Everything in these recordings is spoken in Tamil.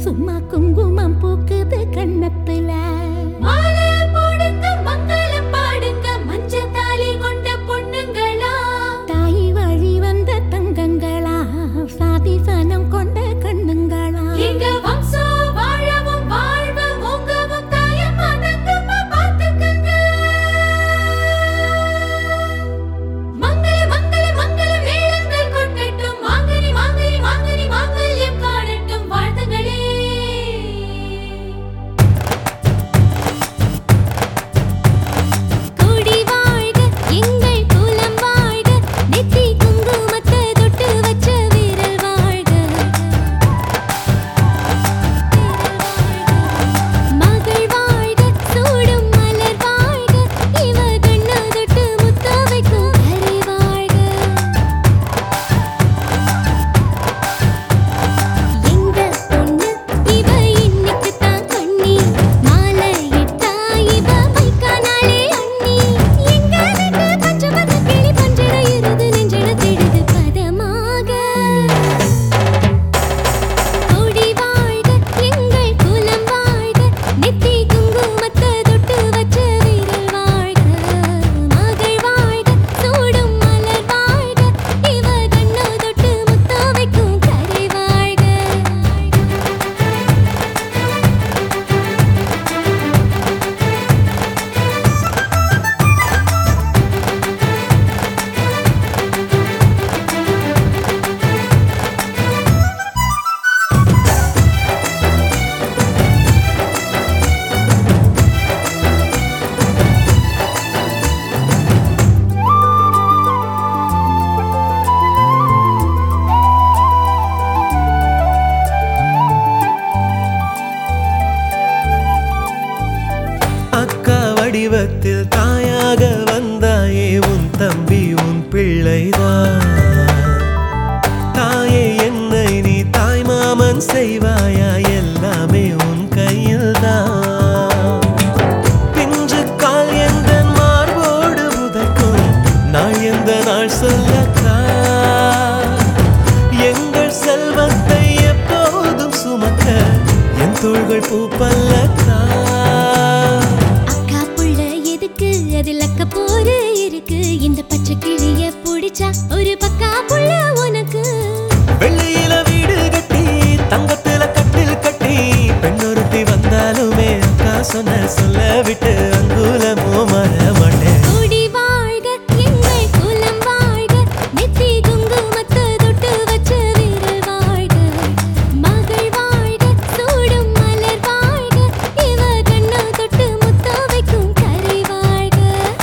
சும்மா குங்குமம் பூக்குது கண்ணத்துல மாலை போடுங்க மங்களம் பாடுங்க மஞ்ச தாலி கொண்ட பொண்ணுங்களா தாய் வழி வந்த தங்கங்களா சாதி சனம் கொண்ட கண்ணுங்களா எங்க வம்சம் வாழவும் வாழ்வு ஓங்கவும் தாயம்மா தங்கம்மா பார்த்துக்கங்க மங்கள மங்கள மங்கள மேளங்கள் கொட்டட்டும் மாங்கனி மாங்கனி மாங்கனி மாங்கல்யம் காணட்டும் வாழ்த்துங்களே கொடி வாழ்க எங்கள் குலம் வாழ்க நெத்தி குங்குமத்தை தொட்டு வச்ச வீரல் வாழ்க மகள் வாழ்க சூடும் மலர் வாழ்க இவ கண்ணா தொட்டு முத்த வைக்கும் கரை வாழ்க எங்க பொண்ணு இவ இன்னைக்கு தான் கண்ணி மாலை இட்டா இவ வைக்கானாலே அண்ணி எங்க நட்டு பச்சை பச்சை கிளி பஞ்சிட இருது நெஞ்சிட திடுது பதமாக கொடி வாழ்க எங்கள் குலம் வாழ்க நெத்தி குங்குமத்தை தொட்டு வச்ச வீரல் வாழ்க மகள் வாழ்க சூடும் மலர் வாழ்க இவ கண்ணா தொட்டு முத்த வைக்கும் கரை வாழ்க அக்கா வடிவத்தில் தாயாக வந்தாயே உன் தம்பி உன் பிள்ளைதான் தாயே என்னை நீ தாய் மாமன் செய்வாயா எல்லாமே உன் கையில்தான் பிஞ்சு கால் எந்த மார்போடு உதைக்கும் நாள் எந்த நாள் சொல்லக்கா எங்கள் செல்வத்தை எப்போதும் சுமக்க என் தோள்கள் பூப்பல்லக்கா அக்கா புள்ள எதுக்கு அதில் அக்க போரு இருக்கு இந்த பச்சை கிளிய புடிச்சா ஒரு பக்கா புள்ள உனக்கு வெள்ளியில வீடு கட்டி தங்கத்துல கட்டில் கட்டி பெண்ணொருத்தி வந்தாலுமே அக்கா சொன்ன சொல்ல விட்டு அங்குலமோ மற மாட்டேன் கொடி வாழ்க எங்கள் குலம் வாழ்க நெத்தி குங்குமத்தை தொட்டு வச்ச வீரல் வாழ்க மகள் வாழ்க சூடும் மலர் வாழ்க இவ கண்ணா தொட்டு முத்த வைக்கும் கரை வாழ்க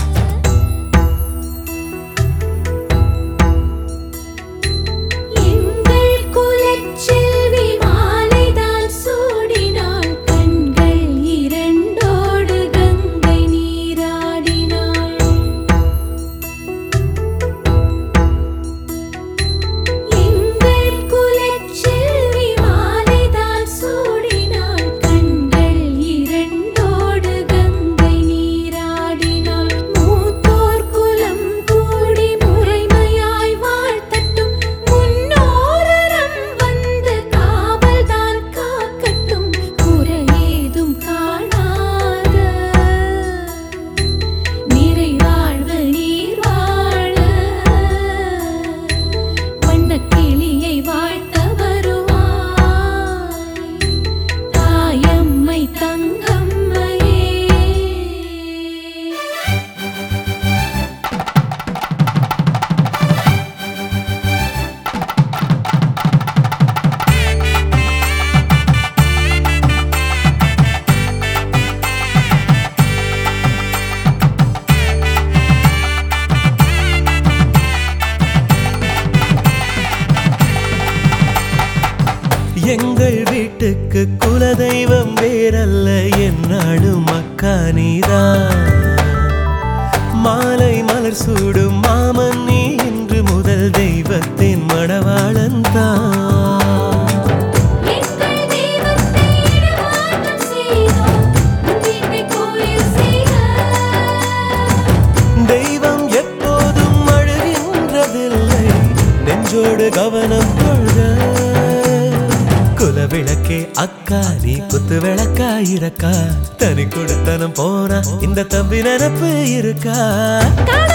எங்கள் குலச்செல்வி மாலைதான் சூடினாள் கண்கள் இரண்டோடு கங்கை நீராடினாள் எங்கள் குலச்செல்வி மாலைதான் சூடினாள் கண்கள் இரண்டோடு கங்கை நீராடினாள் மூத்தோர் குலம் கூடி முறைமையாய் வாழ்த்தட்டும் முன்னோரம் வந்து காவல்தான் காக்கட்டும் குறையேதும் காணாத நிறைவாழ்வு நீர் வாழ வண்ணக்கிளியை வாழ்த்த வருவாய் தாயம்மை தங்கம்மையே எங்கள் வீட்டுக்கு குலதெய்வம் வேறல்ல என்னாடும் அக்கா நீதான் மாலை மலர் சூடும் மாமன் நீ இன்று முதல் தெய்வத்தின் மணவாளன் தான் எங்கள் தெய்வத்தை இடமாற்றம் செய்தோம் உன் வீட்டை கோயில் செய்க தெய்வம் எப்போதும் அழுகின்றதில்லை நெஞ்சோடு கவனம் கொள்க குலவிளக்கு இருக்கே அக்கா நீ குத்து விளக்கா இருக்கா தனி கொடுத்தனம் போனா இந்த தம்பி நினப்பு இருக்கா காதல்